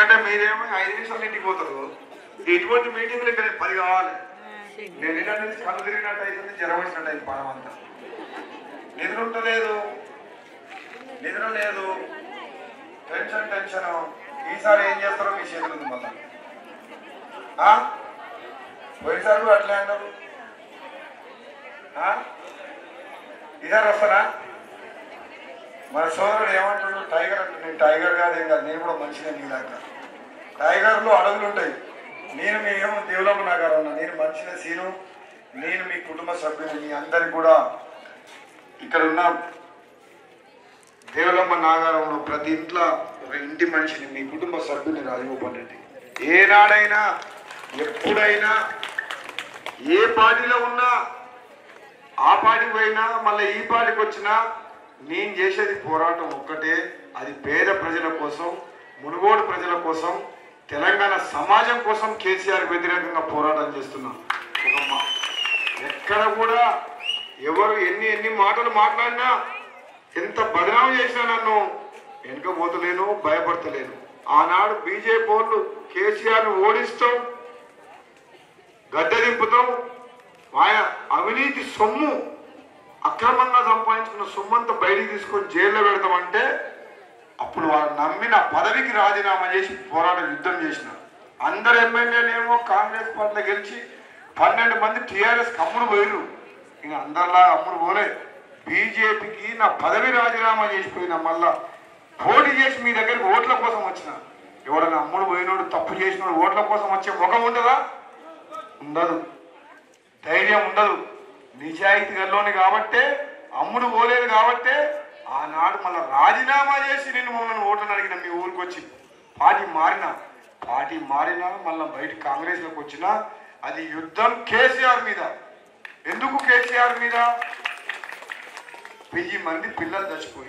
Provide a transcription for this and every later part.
ఎందుకంటే మీరేమో ఐదు నిమిషాలు ఇంటికి పోతారు ఇటువంటి మీటింగ్లు ఇక్కడ పది కావాలి నేను ఏంటంటే కళ్ళు తిరిగినట్టు అవుతుంది జ్వరం వచ్చినట్టు అయింది పానం అంతా నిద్ర ఉంటలేదు నిద్ర లేదు టెన్షన్ టెన్షన్ ఈసారి ఏం చేస్తారో మీ చేతులు ఉంది మళ్ళా ఆ? పోయినసారి కూడా అట్లే అన్నారు ఆ? ఈసారి వస్తారా మన సోదరుడు ఏమంటాడు టైగర్ అంటే నేను టైగర్ కాదు ఏం కాదు నేను కూడా మనిషినే నీ దాకా టైగర్లు అడవులు ఉంటాయి నేను మీ ఏమో దేవులమ్మ నగరం ఉన్నా నేను మనిషినే సీను నేను మీ కుటుంబ సభ్యులు మీ అందరికి కూడా ఇక్కడ ఉన్న దేవులమ్మ నాగారంలో ప్రతి ఇంట్లో ఒక ఇంటి మనిషిని మీ కుటుంబ సభ్యుని రాజగోపాల్ రెడ్డి ఏనాడైనా ఎప్పుడైనా ఏ పార్టీలో ఉన్నా ఆ పార్టీకి పోయినా మళ్ళీ ఈ పార్టీకి వచ్చినా నేను చేసేది పోరాటం ఒక్కటే అది పేద ప్రజల కోసం మునుగోడు ప్రజల కోసం తెలంగాణ సమాజం కోసం కేసీఆర్ వ్యతిరేకంగా పోరాటం చేస్తున్నా ఒక మా- ఎక్కడ కూడా ఎవరు ఎన్ని ఎన్ని మాటలు మాట్లాడినా ఎంత బదనాం చేసినా నన్ను వెనుకపోతలేను భయపడతలేను ఆనాడు బీజేపీ వాళ్ళు కేసీఆర్ను ఓడిస్తాం గద్దె దింపుతాం ఆయన అవినీతి సొమ్ము అక్రమంగా సంపాదించుకున్న సొమ్మంతా బయటికి తీసుకొని జైల్లో పెడతామంటే అప్పుడు వాళ్ళు నమ్మిన పదవికి రాజీనామా చేసి పోరాటం యుద్ధం చేసిన అందరు ఎమ్మెల్యేలేమో కాంగ్రెస్ పార్టీలో గెలిచి పన్నెండు మంది టీఆర్ఎస్ అమ్ముడు పోయిరు ఇంకా అందరిలా అమ్ముడు పోలే బీజేపీకి నా పదవి రాజీనామా చేసిపోయినా మళ్ళా పోటీ చేసి మీ దగ్గరికి ఓట్ల కోసం వచ్చిన ఎవడన్నా అమ్ముడు పోయినోడు తప్పు చేసినోడు ఓట్ల కోసం వచ్చే ముఖం ఉంటుందా ఉండదు ధైర్యం ఉండదు నిజాయితీ గల్లోని కాబట్టే అమ్ముడు పోలేదు కాబట్టే ఆనాడు మళ్ళీ రాజీనామా చేసి నేను మమ్మల్ని ఓట్లను అడిగిన మీ ఊరికి వచ్చి పార్టీ మారినా పార్టీ మారినా మళ్ళీ బయట కాంగ్రెస్లోకి వచ్చినా అది యుద్ధం కేసీఆర్ మీద ఎందుకు కేసీఆర్ మీద వెయ్యి మంది పిల్లలు చచ్చిపోయి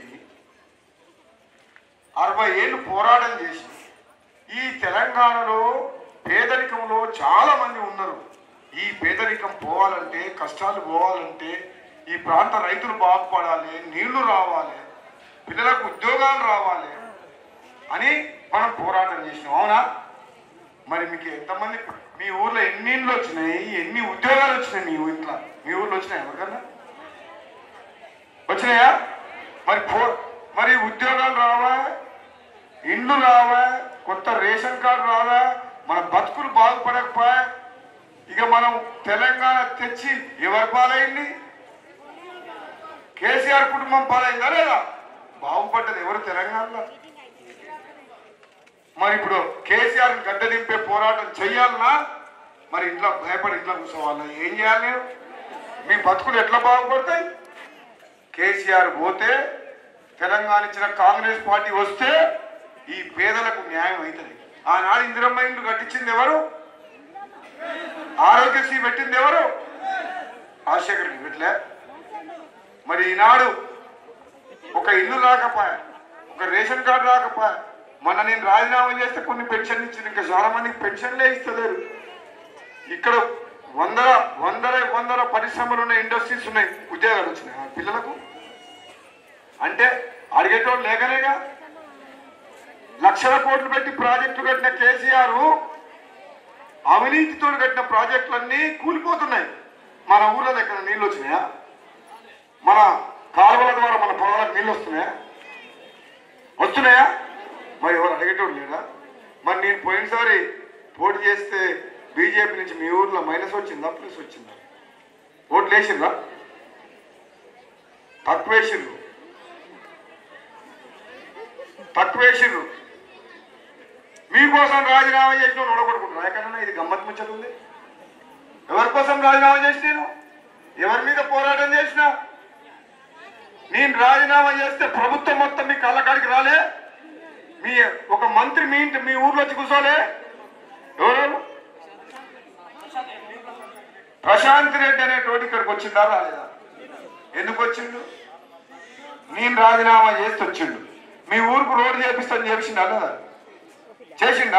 అరవై ఏళ్ళు పోరాటం చేసి ఈ తెలంగాణలో పేదరికంలో చాలా మంది ఉన్నారు ఈ పేదరికం పోవాలంటే కష్టాలు పోవాలంటే ఈ ప్రాంత రైతులు బాగుపడాలి నీళ్లు రావాలి పిల్లలకు ఉద్యోగాలు రావాలి అని మనం పోరాటం చేసినాం అవునా మరి మీకు ఎంతమంది మీ ఊర్లో ఎన్ని ఇండ్లు వచ్చినాయి ఎన్ని ఉద్యోగాలు వచ్చినాయి మీ ఇంట్లో మీ ఊర్లో వచ్చినాయి ఎవరికన్నా వచ్చినాయా మరి పో మరి ఉద్యోగాలు రావా ఇండ్లు రావా కొత్త రేషన్ కార్డు రావా మన బతుకులు బాగుపడకపోయా ఇక మనం తెలంగాణ తెచ్చి ఎవరి పాలైంది కేసీఆర్ కుటుంబం పాలైందా లేదా బాగుపడ్డది ఎవరు తెలంగాణలో మరి ఇప్పుడు కేసీఆర్ గడ్డ దింపే పోరాటం చెయ్యాలనా మరి ఇంట్లో భయపడి ఇంట్లో కూర్చోవాలా ఏం చేయాలి నేను మీ బతుకులు ఎట్లా బాగుపడతాయి కేసీఆర్ పోతే తెలంగాణ ఇచ్చిన కాంగ్రెస్ పార్టీ వస్తే ఈ పేదలకు న్యాయం అవుతుంది ఆనాడు ఇందిరమ్మ ఇండ్లు కట్టించింది ఎవరు ఆరోగ్యశ్రీ పెట్టింది ఎవరు రాజశేఖర్ రెడ్డి పెట్టలే మరి ఈనాడు ఒక ఇల్లు రాకపోయా ఒక రేషన్ కార్డు రాకపోయా మొన్న నేను రాజీనామా చేస్తే కొన్ని పెన్షన్ ఇచ్చింది ఇంకా చాలా మందికి పెన్షన్లే ఇస్తలేరు ఇక్కడ వందల వందల వందల పరిశ్రమలు ఉన్నాయి ఇండస్ట్రీస్ ఉన్నాయి ఉద్యోగాలు వచ్చినాయి ఆ పిల్లలకు అంటే అడిగేటోడు లేకనేగా లక్షల కోట్లు పెట్టి ప్రాజెక్టులు కట్టిన కేసీఆర్ అవినీతితో కట్టిన ప్రాజెక్టులన్నీ కూలిపోతున్నాయి మన ఊళ్ళో ఎక్కడ నీళ్ళు వచ్చినాయా మన కాలువల ద్వారా మన పొలాలకు నీళ్ళు వస్తున్నాయా వస్తున్నాయా మరి ఎవరు అడిగేటోడు లేదా మరి నేను పోయినసారి పోటీ చేస్తే బీజేపీ నుంచి మీ ఊర్లో మైనస్ వచ్చిందా ప్లస్ వచ్చిందా ఓట్లు వేసిందా తక్కువ వేసిండ్రు తక్కువ వేసిండ్రు మీకోసం రాజీనామా చేసిన నొడగొడుకుంటున్నా ఎక్కడన్నా ఇది గమ్మత్ ముచ్చట ఉంది ఎవరి కోసం రాజీనామా చేసి నేను ఎవరి మీద పోరాటం చేసినా నేను రాజీనామా చేస్తే ప్రభుత్వం మొత్తం మీ కళ్ళకాడికి రాలే మీ ఒక మంత్రి మీ ఇంటి మీ ఊర్లో వచ్చి కూర్చోలే ఎవరు ప్రశాంత్ రెడ్డి అనేటోటి ఇక్కడికి వచ్చిందా రాలేదా ఎందుకు వచ్చిండు నేను రాజీనామా చేస్తే వచ్చిండు మీ ఊరుకు రోడ్డు చేపిస్తాను చేసిండా లేదా చేసిండా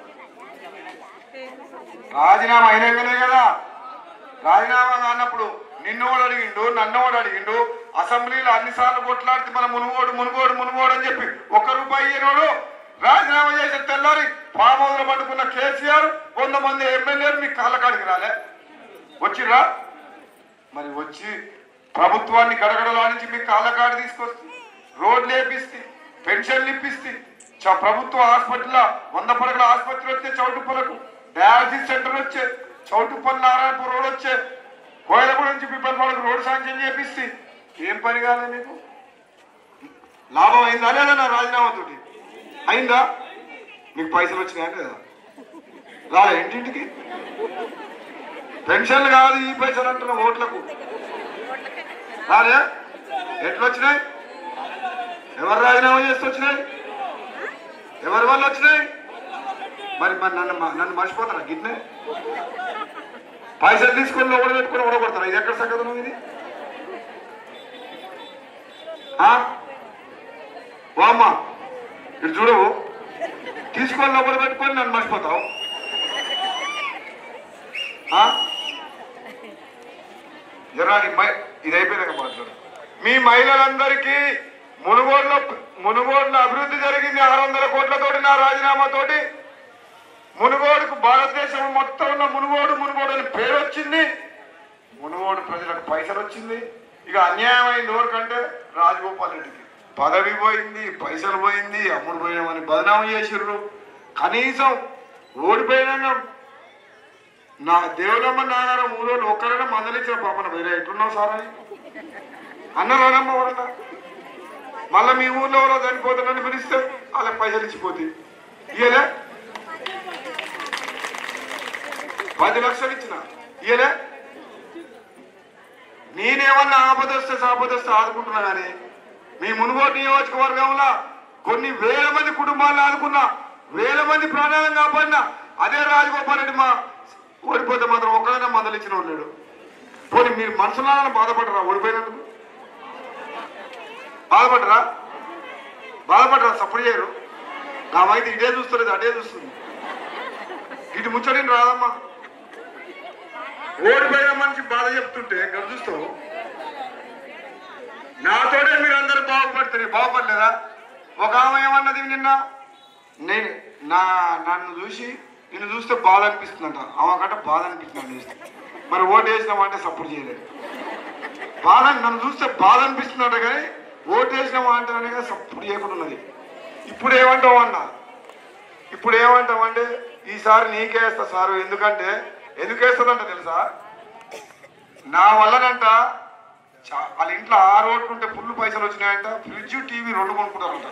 రాజీనామా అయినాకనే కదా రాజీనామా అన్నప్పుడు నిన్నోడు అడిగిండు నన్నోడు అడిగిండు అసెంబ్లీలో అన్నిసార్లు కొట్లాడితే మన మునుగోడు మునుగోడు మునుగోడు అని చెప్పి ఒక్క రూపాయి ఇయ్యనోడు రాజీనామా చేసే తెల్లారి పామోదలు పట్టుకున్న కేసీఆర్ వంద మంది ఎమ్మెల్యేలు మీ కాళ్ళ కాడికి రాలే వచ్చిర్రా మరి వచ్చి ప్రభుత్వాన్ని గడగడలాడించి మీ కాళ్ళ కాడి తీసుకొస్తే రోడ్లు వేపిస్తే పెన్షన్లు ఇప్పిస్తే చ- ప్రభుత్వ హాస్పిటల్ వంద పడకల ఆసుపత్రి వచ్చే చౌటుప్పలకు డయాలసిస్ సెంటర్ వచ్చే చౌటుప్పల్ నారాయణపూర్ రోడ్ వచ్చే కోయలగూడ నుంచి పిప్పలపాడుకు రోడ్ శాంక్షన్ చేపిస్తే ఏం పని కాలే నీకు లాభం అయిందా లేదా నా రాజీనామాతోటి అయిందా మీకు పైసలు వచ్చినాయా లేదా రాలే ఇంటింటికి పెన్షన్లు కాదు ఈ పైసలు అంటున్నా ఓట్లకు రాలే ఎట్లా వచ్చినాయి ఎవరు రాజీనామా చేస్తూ వచ్చినాయి ఎవరి వల్ల వచ్చినాయి మరి మరి నన్ను మ- నన్ను మర్చిపోతారా గిట్నే పైసలు తీసుకొని లోపల పెట్టుకొని ఓడగొడతారా ఇది ఎక్కడ సంగతి ఇది ఆ? ఓ అమ్మ ఇటు చూడవు తీసుకొని లోపల పెట్టుకొని నన్ను మర్చిపోతావు ఆ? ఎరా నీ మై ఇది అయిపోయినాక మాట్లాడు మీ మహిళలందరికీ మునుగోడులో మునుగోడులో అభివృద్ధి జరిగింది ఆరు వందల కోట్లతోటి నా రాజీనామాతోటి మునుగోడుకు భారతదేశం మొత్తం ఉన్న మునుగోడు మునుగోడు అని పేరు వచ్చింది మునుగోడు ప్రజలకు పైసలు వచ్చింది ఇక అన్యాయం అయింది ఎవరికంటే రాజగోపాల్ రెడ్డికి పదవి పోయింది పైసలు పోయింది అమ్ముడు పోయినామని బదనామం చేసిర్రు కనీసం ఓడిపోయినా నా దేవులమ్మ నాగారం ఊరోళ్ళు ఒక్కరైనా మందలిచ్చిన పాపన వేరే ఎట్లున్నావు సార్ అని అన్నారనమ్మ ఎవరన్నా మళ్ళీ మీ ఊర్లో ఎవరో చనిపోతానని పిలిస్తే వాళ్ళకి పైసలు ఇచ్చిపోతే ఇయ్యలే పది లక్షలు ఇచ్చిన ఇయ్యలే నేనేమన్నా ఆపదొస్తే సాపదొస్తే ఆదుకుంటున్నా కానీ మీ మునుగోడు నియోజకవర్గంలో కొన్ని వేల మంది కుటుంబాలను ఆదుకున్నా వేల మంది ప్రాణాలను కాపాడినా అదే రాజగోపాల్ రెడ్డి మా ఓడిపోతే మాత్రం ఒక్కడైనా మందలిచ్చిన వాడు లేడు పోనీ మీరు మనసులో బాధపడరా ఓడిపోయినందుకు బాధపడరా బాధపడరా సపోర్ట్ చేయరు నా అయితే ఇదే చూస్తలేదు అదే చూస్తుంది ఇటు ముచ్చడిని రాదమ్మా ఓడిపోయిన మనిషి బాధ చెప్తుంటే ఇక్కడ చూస్తావు నాతోనే మీరు అందరు బాగుపడుతుంది బాగుపడలేదా ఒక ఆమె ఏమన్నది నిన్న నేను నా నన్ను చూసి నిన్ను చూస్తే బాధ అనిపిస్తుందంట ఆమె కంటే బాధ అనిపిస్తుంది నన్ను చూస్తే మరి ఓటు వేసినామంటే సపోర్ట్ చేయలేదు బాధ నన్ను చూస్తే బాధ అనిపిస్తుందంట కానీ ఓటు వేసినామా అంటే సపోర్ట్ చేయకుండా ఉన్నది ఇప్పుడు ఏమంటావు అన్నా ఇప్పుడు ఏమంటామంటే ఈసారి నీకే వేస్తా సారు ఎందుకంటే ఎందుకు వేస్తుందంట తెలుసా నా వల్లనంట చా- వాళ్ళ ఇంట్లో ఆరు ఓట్లు ఉంటే ఫుల్ పైసలు వచ్చినాయంట ఫ్రిడ్జ్ టీవీ రెండు కొనుక్కుంటారంట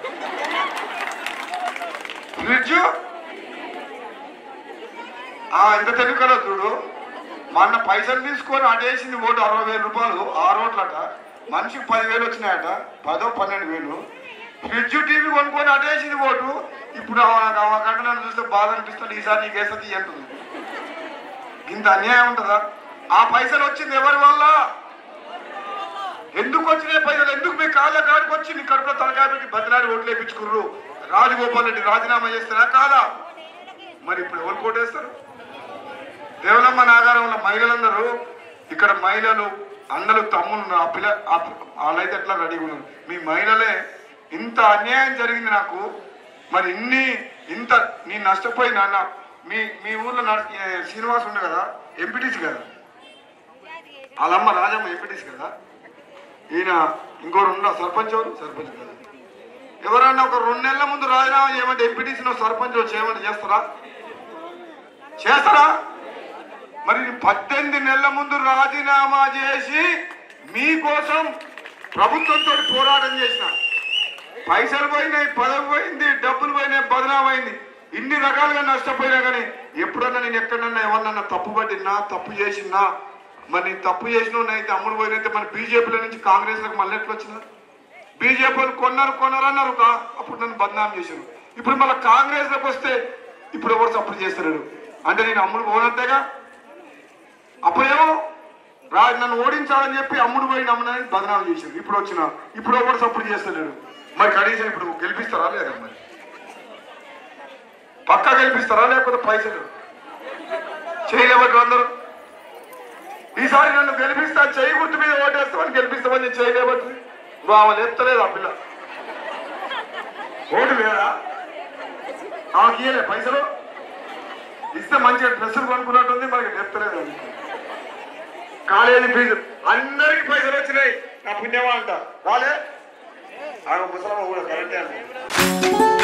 ఫ్రిడ్జ్ ఆ ఎంత తెలియకలో చూడు మొన్న పైసలు తీసుకొని అటేసింది ఓటు అరవై వేల రూపాయలు ఆరు ఓట్లట మనిషికి పదివేలు వచ్చినాయట పదో పన్నెండు వేలు ఫ్రిడ్జ్ టీవీ కొనుక్కొని అటేసింది ఓటు ఇప్పుడు కంటే నన్ను చూస్తే బాధ అనిపిస్తుంది ఈసారి నీకు వేస్తుంది అంటుంది ఇంత అన్యాయం ఉంటుందా ఆ పైసలు వచ్చింది ఎవరి వల్ల ఎందుకు వచ్చినాయి పైసలు ఎందుకు మీ కాళ్ళ కాడికి వచ్చి నీ కడుపులో తలకాయ పెట్టి బతిలాడి ఓట్లు వేయించుకుర్రు రాజగోపాల్ రెడ్డి రాజీనామా చేస్తారా కాదా మరి ఇప్పుడు ఎవరు కోటేస్తారు దేవలమ్మ నాగారంలో మహిళలందరూ ఇక్కడ మహిళలు అన్నలు తమ్ముళ్ళు ఉన్నారు. ఆ పిల్ల ఆ పి- వాళ్ళైతే ఎట్లా రెడీగా ఉన్నారు మీ మహిళలే ఇంత అన్యాయం జరిగింది నాకు మరి ఇన్ని ఇంత నేను నష్టపోయి నాన్న మీ మీ ఊర్లో నడ- ఏ, శ్రీనివాస్ ఉండే కదా ఎంపీటీసీ కదా వాళ్ళమ్మ రాజమ్మ ఎంపీటీసీ కదా ఈయన ఇంకోరు ఉన్న సర్పంచ్ ఎవరు సర్పంచ్ కదా ఎవరన్నా ఒక రెండు నెలల ముందు రాజీనామా చేయమంటే ఎంపీటీసీలో సర్పంచ్ చేయమంటే చేస్తారా చేస్తారా మరి పద్దెనిమిది నెలల ముందు రాజీనామా చేసి మీకోసం ప్రభుత్వంతో పోరాటం చేసిన పైసలు పోయినాయి పదవి పోయింది డబ్బులు పోయినాయి బదనామైంది ఇన్ని రకాలుగా నష్టపోయినా కానీ ఎప్పుడన్నా నేను ఎక్కడన్నా ఎవరినన్నా తప్పు పట్టినా తప్పు చేసినా మరి నేను తప్పు చేసిన అయితే అమ్ముడు పోయినైతే మన బీజేపీలో నుంచి కాంగ్రెస్లకు మళ్ళీ ఎట్లా వచ్చినా బీజేపీ వాళ్ళు కొన్నారు కొన్నారు అన్నారు కా- అప్పుడు నన్ను బదనాం చేశారు ఇప్పుడు మళ్ళీ కాంగ్రెస్లోకి వస్తే ఇప్పుడు ఎవరు సపోర్ట్ చేస్తున్నాడు అంటే నేను అమ్ముడు పోనంతేగా అప్పుడేమో రా నన్ను ఓడించాలని చెప్పి అమ్ముడు పోయి నమ్మనని బదనాలు చేశారు ఇప్పుడు వచ్చిన ఇప్పుడు ఎవరు సపోర్ట్ చేస్తలేడు మరి కనీసం ఇప్పుడు గెలిపిస్తారా లేదా మరి పక్కా గెలిపిస్తారా లేకపోతే పైసలు చేయలేబట్టి అందరూ ఈసారి నన్ను గెలిపిస్తా చేయి గుర్తు మీద ఓటేస్తామని గెలిపిస్తామని నేను చేయలేబట్టి నువ్వు ఆమె లేపుతలేదు ఆ పిల్ల ఓటు లేదా ఆమెకి ఇయ్యలే పైసలు ఇస్తే మంచిగా డ్రెస్సులు కొనుక్కున్నట్టుంది మనకి లేపుతలేదు అది కాలేజీ ఫీజు అందరికి పైసలు వచ్చినాయి నా పుణ్యమా అంట రాలే ఆమె ముసలమ్మ కూడా కరెక్టే అంట